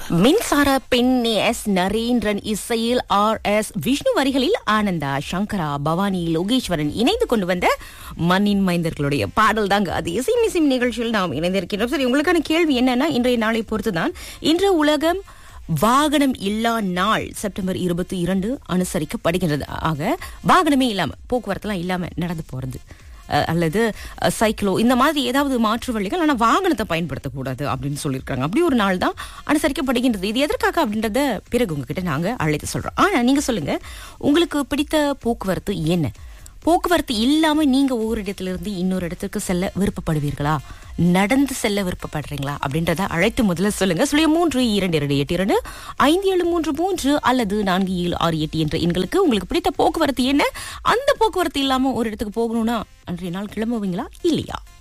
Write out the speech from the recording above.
மின்சார பெண் எஸ் நரேந்திரன் இசையில் ஆர் எஸ் விஷ்ணு வரிகளில் ஆனந்தா சங்கரா பவானி லோகேஸ்வரன் இணைந்து கொண்டு வந்த மண்ணின் மைந்தர்களுடைய பாடல் தாங்க அது இசை மிசிம் நிகழ்ச்சியில் நாம் இணைந்திருக்கிறோம் சரி உங்களுக்கான கேள்வி என்னன்னா இன்றைய நாளை பொறுத்துதான் இன்று உலகம் வாகனம் இல்லா நாள் செப்டம்பர் இருபத்தி இரண்டு அனுசரிக்கப்படுகின்றது ஆக வாகனமே இல்லாம போக்குவரத்துலாம் இல்லாம நடந்து போறது அஹ், அல்லது அஹ், சைக்கிளோ இந்த மாதிரி ஏதாவது மாற்று வழிகள் ஆனா வாகனத்தை பயன்படுத்தக்கூடாது அப்படின்னு சொல்லியிருக்காங்க அப்படி ஒரு நாள் தான் அனுசரிக்கப்படுகின்றது இது எதற்காக அப்படின்றத பிறகு உங்ககிட்ட நாங்க அழைத்து சொல்றோம் ஆனா நீங்க சொல்லுங்க உங்களுக்கு பிடித்த போக்குவரத்து என்ன போக்குவரத்து இல்லாம நீங்க ஒரு இடத்துல இருந்து இன்னொரு இடத்துக்கு செல்ல விருப்பப்படுவீர்களா நடந்து செல்ல விருப்பப்படுறீங்களா அப்படின்றத அழைத்து முதல்ல சொல்லுங்க சுழிய மூன்று இரண்டு இரண்டு எட்டு இரண்டு ஐந்து ஏழு மூன்று மூன்று அல்லது நான்கு ஏழு ஆறு எட்டு என்ற எண்களுக்கு உங்களுக்கு பிடித்த போக்குவரத்து என்ன அந்த போக்குவரத்து இல்லாம ஒரு இடத்துக்கு போகணும்னா அன்றைய நாள் கிளம்புவீங்களா இல்லையா